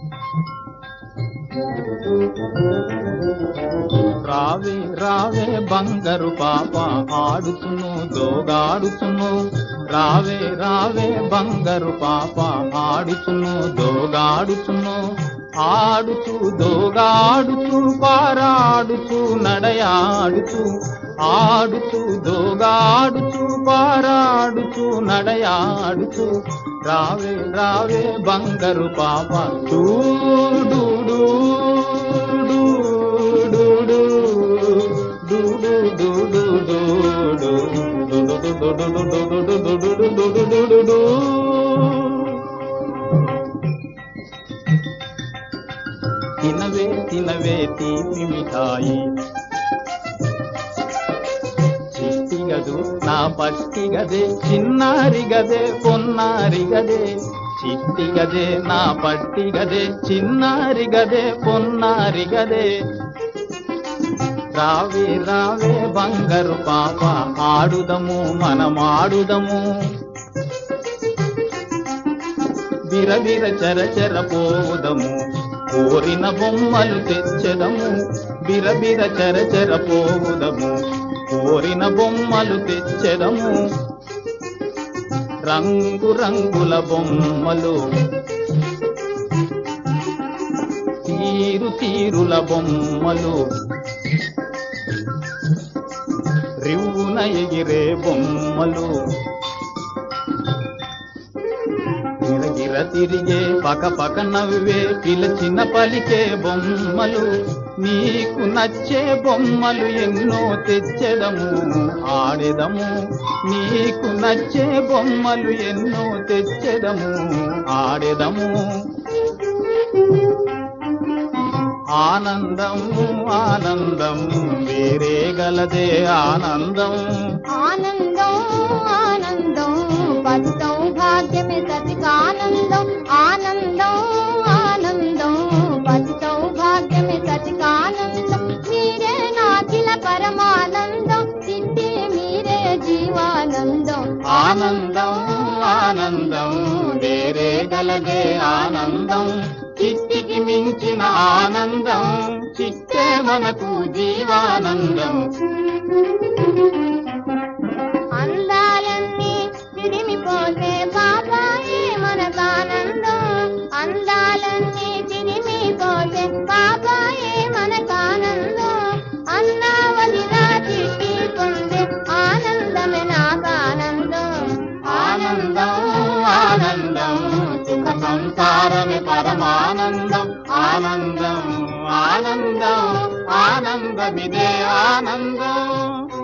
రావే రావే బంగారు పాప ఆడుతును దోగాడుతును రావే రావే బంగారు పాప ఆడుతును దోగాడుతును ఆడుతూ దోగాడుతూ పారాడుతూ నడయాడుతూ ఆడుతూ దోగాడుతూ పారాడుతూ నడయాడుతూ రావే రావే బంగారు పాప చూడు తినవే తినవే తీపి మిఠాయి చిట్టిగదు నా పట్టి గదే చిన్నారి గదే పొన్నారి గదే చిట్టి గదే నా పట్టి గదే చిన్నారి గదే పొన్నారి గదే రావే రావే బంగారు పాప ఆడుదము మనమాడుదము బిరబిర చరచర పోవుదము కోరిన బొమ్మలు తెచ్చదము బిరబిర చరచర పోవుదము కోరిన బొమ్మలు తెచ్చదము రంగు రంగుల బొమ్మలు తీరు తీరుల బొమ్మలు రివ్వున ఎగిరే బొమ్మలు గిరగిర తిరిగే పక పక నవ్వే పిలచిన పలికే బొమ్మలు నీకు నచ్చే బొమ్మలు ఎన్నో తెచ్చెదము ఆడెదము నీకు నచ్చే బొమ్మలు ఎన్నో తెచ్చెదము ఆడెదము ఆనందం ఆనందం వేరే గలదే ఆనందం ఆనందం ఆనందం పతి సౌభాగ్యమే సతికానందం ఆనందం ఆనందం పతి సౌభాగ్యమే సతికానందం మీరే నాకిల పరమానందం తింటే మీరే జీవానందం ఆనందం ఆనందం వేరే గలదే ఆనందం చిట్టికి మించిన ఆనందం చిట్టే మనకు జీవానందం అందాలన్నీ తిరిమిపోతే బాబాయే మనకానందం అందాలన్నీ తిరిమిపోతే బాబాయే మనకానందం అన్నా వదిలా చిట్టి పొందే ఆనందమే నాకానందం ఆనందం ఆనందం సుఖ సంసారమే పరమానందం ఆనందం ఆనందం ఆనందమిదే ఆనందం